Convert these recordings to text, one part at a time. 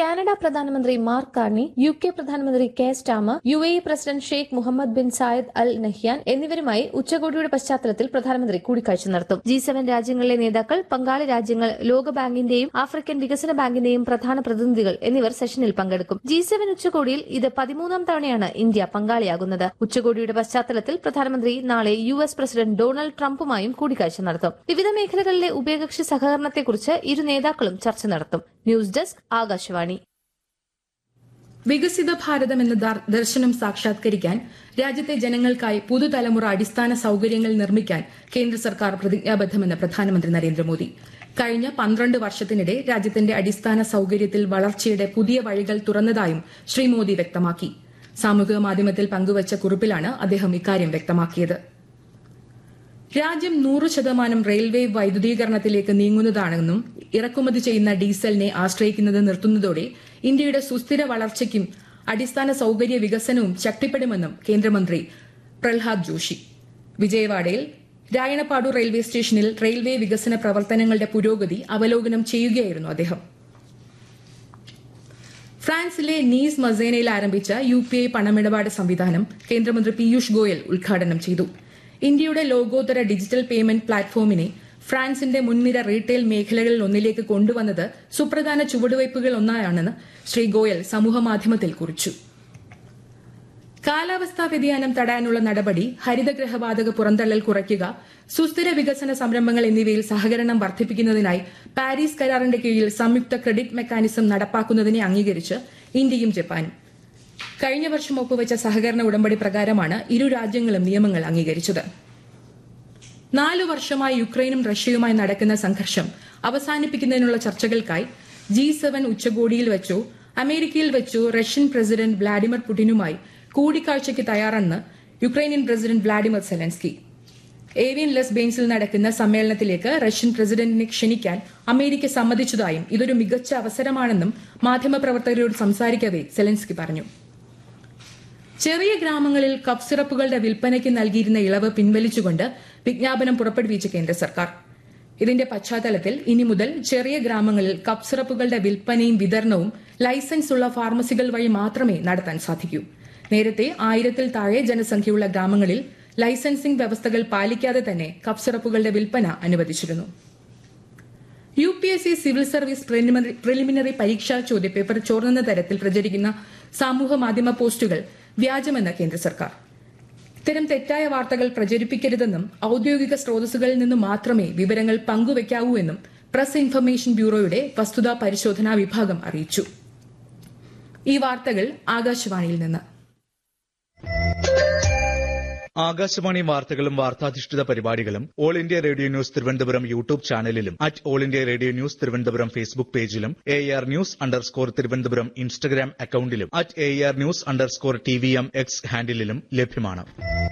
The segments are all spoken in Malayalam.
കാനഡ പ്രധാനമന്ത്രി മാർക്ക് കാർണി യു കെ പ്രധാനമന്ത്രി Keir Starmer U A E president Sheikh Mohammed bin Zayed Al Nahyan എന്നിവരുമായി ഉച്ചകോടിയുടെ പശ്ചാത്തലത്തിൽ പ്രധാനമന്ത്രി കൂടിക്കാഴ്ച നടത്തും ജി സെവൻ രാജ്യങ്ങളിലെ നേതാക്കൾ പങ്കാളി രാജ്യങ്ങൾ ലോകബാങ്കിന്റെയും ആഫ്രിക്കൻ വികസന ബാങ്കിന്റെയും പ്രധാന പ്രതിനിധികൾ എന്നിവർ സെഷനിൽ പങ്കെടുക്കും ജി സെവൻ ഉച്ചകോടിയിൽ ഇത് പതിമൂന്നാം തവണയാണ് ഇന്ത്യ പങ്കാളിയാകുന്നത് ഉച്ചകോടിയുടെ പശ്ചാത്തലത്തിൽ പ്രധാനമന്ത്രി നാളെ യു എസ് പ്രസിഡന്റ് ഡൊണാൾഡ് ട്രംപുമായും കൂടിക്കാഴ്ച നടത്തും വിവിധ മേഖലകളിലെ ഉഭയകക്ഷി സഹകരണത്തെക്കുറിച്ച് ഇരു നേതാക്കളും ചർച്ച നടത്തും ന്യൂസ് ഡെസ്ക് ആകാശവാണി വികസിത ഭാരതം എന്ന ദർ- ദർശനം സാക്ഷാത്കരിക്കാൻ രാജ്യത്തെ ജനങ്ങൾക്കായി പുതുതലമുറ അടിസ്ഥാന സൌകര്യങ്ങൾ നിർമ്മിക്കാൻ കേന്ദ്ര സർക്കാർ പ്രതിജ്ഞാബദ്ധമെന്ന് പ്രധാനമന്ത്രി നരേന്ദ്രമോദി കഴിഞ്ഞ പന്ത്രണ്ട് വർഷത്തിനിടെ രാജ്യത്തിന്റെ അടിസ്ഥാന സൌകര്യത്തിൽ വളർച്ചയുടെ പുതിയ വഴികൾ തുറന്നതായും ശ്രീ മോദി വ്യക്തമാക്കി സാമൂഹിക മാധ്യമത്തിൽ പങ്കുവച്ച കുറിപ്പിലാണ് അദ്ദേഹം ഇക്കാര്യം വ്യക്തമാക്കിയത് രാജ്യം നൂറ് ശതമാനം റെയിൽവേ വൈദ്യുതീകരണത്തിലേക്ക് നീങ്ങുന്നതാണെന്നും ഇറക്കുമതി ചെയ്യുന്ന ഡീസലിനെ ആശ്രയിക്കുന്നത് നിർത്തുന്നതോടെ ഇന്ത്യയുടെ സുസ്ഥിര വളർച്ചയ്ക്കും അടിസ്ഥാന സൌകര്യ വികസനവും ശക്തിപ്പെടുമെന്നും കേന്ദ്രമന്ത്രി പ്രഹ്ലാദ് ജോഷി വിജയവാഡയിൽ രായണപ്പാടു റെയിൽവേ സ്റ്റേഷനിൽ റെയിൽവേ വികസന പ്രവർത്തനങ്ങളുടെ പുരോഗതി അവലോകനം ചെയ്യുകയായിരുന്നു അദ്ദേഹം ഫ്രാൻസിലെ നീസ് മസേനയിൽ ആരംഭിച്ച യു പി ഐ പണമിടപാട് സംവിധാനം കേന്ദ്രമന്ത്രി പീയൂഷ് ഗോയൽ ഉദ്ഘാടനം ചെയ്തു ഇന്ത്യയുടെ ലോകോത്തര ഡിജിറ്റൽ പേയ്മെന്റ് പ്ലാറ്റ്ഫോമിനെ ഫ്രാൻസിന്റെ മുൻനിര റീറ്റെയിൽ മേഖലകളിൽ ഒന്നിലേക്ക് കൊണ്ടുവന്നത് സുപ്രധാന ചുവടുവയ്പുകൾ ഒന്നായാണെന്ന് ശ്രീ ഗോയൽ സമൂഹമാധ്യമത്തിൽ കുറിച്ചു കാലാവസ്ഥാ വ്യതിയാനം തടയാനുള്ള നടപടി ഹരിതഗ്രഹവാതക പുറന്തള്ളൽ കുറയ്ക്കുക സുസ്ഥിര വികസന സംരംഭങ്ങൾ എന്നിവയിൽ സഹകരണം വർദ്ധിപ്പിക്കുന്നതിനായി പാരീസ് കരാറിന്റെ കീഴിൽ സംയുക്ത ക്രെഡിറ്റ് മെക്കാനിസം നടപ്പാക്കുന്നതിനെ അംഗീകരിച്ച് ഇന്ത്യയും ജപ്പാനും കഴിഞ്ഞ വർഷം ഒപ്പുവച്ച സഹകരണ ഉടമ്പടി പ്രകാരമാണ് ഇരു രാജ്യങ്ങളും നിയമങ്ങൾ അംഗീകരിച്ചത് നാലു വർഷമായി യുക്രൈനും റഷ്യയുമായി നടക്കുന്ന സംഘർഷം അവസാനിപ്പിക്കുന്നതിനുള്ള ചർച്ചകൾക്കായി ജി സെവൻ ഉച്ചകോടിയിൽ വെച്ചോ അമേരിക്കയിൽ വെച്ചോ റഷ്യൻ പ്രസിഡന്റ് വ്ളാഡിമിർ പുടിനുമായി കൂടിക്കാഴ്ചയ്ക്ക് തയ്യാറെന്ന് Ukrainian president Vladimir Zelensky Evian les ബെയിൻസിൽ നടക്കുന്ന സമ്മേളനത്തിലേക്ക് റഷ്യൻ പ്രസിഡന്റിനെ ക്ഷണിക്കാൻ അമേരിക്ക സമ്മതിച്ചതായും ഇതൊരു മികച്ച അവസരമാണെന്നും മാധ്യമപ്രവർത്തകരോട് സംസാരിക്കവെ സെലൻസ്കി പറഞ്ഞു ചെറിയ ഗ്രാമങ്ങളിൽ കപ്പ് സിറപ്പുകളുടെ വിൽപ്പനയ്ക്ക് നൽകിയിരുന്ന ഇളവ് പിൻവലിച്ചുകൊണ്ട് വിജ്ഞാപനം പുറപ്പെടുവിച്ച കേന്ദ്ര സർക്കാർ ഇതിന്റെ പശ്ചാത്തലത്തിൽ ഇനി മുതൽ ചെറിയ ഗ്രാമങ്ങളിൽ കപ്പ് സിറപ്പുകളുടെ വിൽപ്പനയും വിതരണവും ലൈസൻസ് ഉള്ള ഫാർമസികൾ വഴി മാത്രമേ നടത്താൻ സാധിക്കൂ നേരത്തെ ആയിരത്തിൽ താഴെ ജനസംഖ്യയുള്ള ഗ്രാമങ്ങളിൽ ലൈസൻസിംഗ് വ്യവസ്ഥകൾ പാലിക്കാതെ തന്നെ കപ്പ് സിറപ്പുകളുടെ വിൽപ്പന അനുവദിച്ചിരുന്നു U P S C civil service preliminary preliminary പരീക്ഷാ ചോദ്യപേപ്പർ ചോർന്നെന്ന തരത്തിൽ പ്രചരിക്കുന്ന സമൂഹ മാധ്യമ പോസ്റ്റുകൾ വ്യാജമെന്ന് കേന്ദ്ര സർക്കാർ ഇത്തരം തെറ്റായ വാർത്തകൾ പ്രചരിപ്പിക്കരുതെന്നും ഔദ്യോഗിക സ്രോതസ്സുകളിൽ നിന്ന് മാത്രമേ വിവരങ്ങൾ പങ്കുവയ്ക്കാവൂ എന്നും പ്രസ് ഇൻഫർമേഷൻ ബ്യൂറോയുടെ വസ്തുതാ പരിശോധനാ വിഭാഗം അറിയിച്ചു ഈ വാർത്തകൾ ആകാശവാണിയിൽ നിന്ന് ആകാശവാണി വാർത്തകളും വാർത്താധിഷ്ഠിത പരിപാടികളും all India radio news Thiruvananthapuram YouTube ചാനലിലും at all India radio news Thiruvananthapuram Facebook പേജിലും A R news underscore Thiruvananthapuram Instagram അക്കൌണ്ടിലും at A R news underscore T V M X ഹാൻഡിലും ലഭ്യമാണ്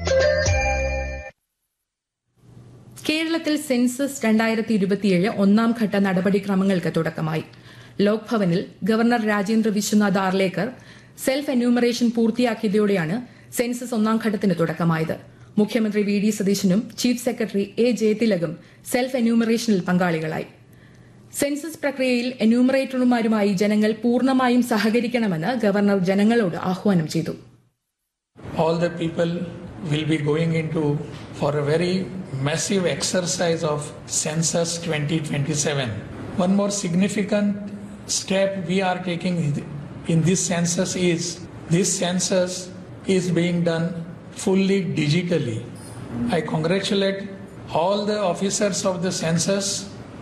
കേരളത്തിൽ സെൻസസ് രണ്ടായിരത്തി ഇരുപത്തിയേഴ് ഒന്നാം ഘട്ട നടപടിക്രമങ്ങൾക്ക് തുടക്കമായി ലോക്ഭവനിൽ governor Rajendra Vishwanath Arlekar self enumeration പൂർത്തിയാക്കിയതോടെയാണ് സെൻസസ് ഒന്നാം ഘട്ടത്തിന് തുടക്കമായത് മുഖ്യമന്ത്രി വി ഡി സതീശനും ചീഫ് സെക്രട്ടറി എ ജയതിലകും സെൽഫ് എന്യൂമറേഷനിൽ പങ്കാളികളായി സെൻസസ് പ്രക്രിയയിൽ എന്യൂമറേറ്റർമാരുമായി ജനങ്ങൾ പൂർണ്ണമായും സഹകരിക്കണമെന്ന് ഗവർണർ ജനങ്ങളോട് ആഹ്വാനം ചെയ്തു all the people will be going into for a very massive exercise of census 2027 one more significant step we are taking in this census is this census is being done fully digitally i congratulate all the officers of the census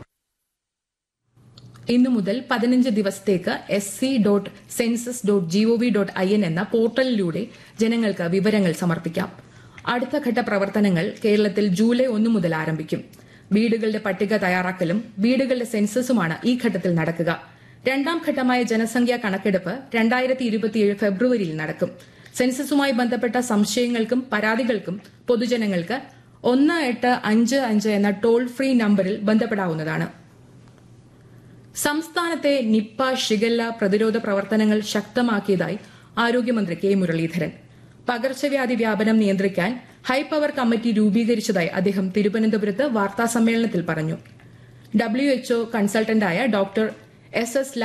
ഇന്നു മുതൽ പതിനഞ്ച് ദിവസത്തേക്ക് S C dot census dot GOV dot I N എന്ന പോർട്ടലിലൂടെ ജനങ്ങൾക്ക് വിവരങ്ങൾ സമർപ്പിക്കാം അടുത്ത ഘട്ട പ്രവർത്തനങ്ങൾ കേരളത്തിൽ ജൂലൈ ഒന്ന് മുതൽ ആരംഭിക്കും വീടുകളുടെ പട്ടിക തയ്യാറാക്കലും വീടുകളുടെ സെൻസസുമാണ് ഈ ഘട്ടത്തിൽ നടക്കുക രണ്ടാം ഘട്ടമായ ജനസംഖ്യാ കണക്കെടുപ്പ് രണ്ടായിരത്തി ഇരുപത്തിയേഴ് ഫെബ്രുവരിയിൽ നടക്കും സെൻസസുമായി ബന്ധപ്പെട്ട സംശയങ്ങൾക്കും പരാതികൾക്കും പൊതുജനങ്ങൾക്ക് ഒന്ന് എട്ട് അഞ്ച് അഞ്ച് എന്ന ടോൾ ഫ്രീ നമ്പറിൽ ബന്ധപ്പെടാവുന്നതാണ് സംസ്ഥാനത്തെ നിപ്പ ഷിഗല്ല പ്രതിരോധ പ്രവർത്തനങ്ങൾ ശക്തമാക്കിയതായി ആരോഗ്യമന്ത്രി കെ മുരളീധരൻ പകർച്ചവ്യാധി വ്യാപനം നിയന്ത്രിക്കാൻ ഹൈപവർ കമ്മിറ്റി രൂപീകരിച്ചതായി അദ്ദേഹം തിരുവനന്തപുരത്ത് വാർത്താസമ്മേളനത്തിൽ പറഞ്ഞു ഡബ്ല്യുഎച്ച്ഒ കൺസൾട്ടന്റായ ഡോക്ടർ എസ് എസ്